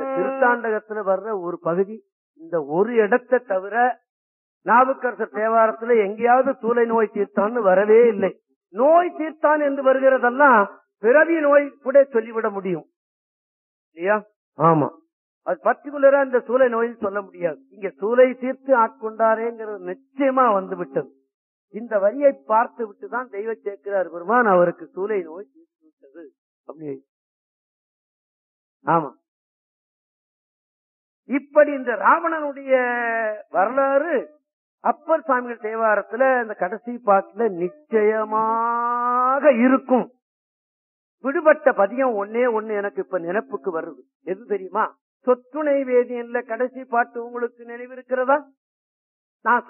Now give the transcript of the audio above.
திருத்தாண்டகத்துல வர்ற ஒரு பகுதி இந்த ஒரு இடத்தை தவிர நாவுக்கரசர் தேவாரத்துல எங்கேயாவது சூளை நோய் தீர்த்தான்னு வரவே இல்லை நோய் தீர்த்தான் என்று வருகிறதெல்லாம் பிறவி நோய் கூட சொல்லிவிட முடியும் இல்லையா ஆமா அது பர்டிகுலரா இந்த சூளை நோய் சொல்ல முடியாது இங்க சூளை தீர்த்து ஆட்கொண்டாரேங்கிறது நிச்சயமா வந்து விட்டது இந்த வரியை பார்த்து விட்டுதான் தெய்வ சேர்க்கிறார் பெருமான் அவருக்கு சூளை நோய் தீர்த்து விட்டது அப்படி ஆமா இப்படி இந்த ராவணனுடைய வரலாறு அப்பர் சுவாமிகள் தேவாரத்துல இந்த கடைசி பாட்டுல நிச்சயமாக இருக்கும் விடுபட்ட பதியம் ஒன்னே ஒண்ணு எனக்கு இப்ப நினைப்புக்கு வருது எது தெரியுமா சொத்துணை வேதியன்ல கடைசி பாட்டு உங்களுக்கு நினைவிருக்கிறதா நான்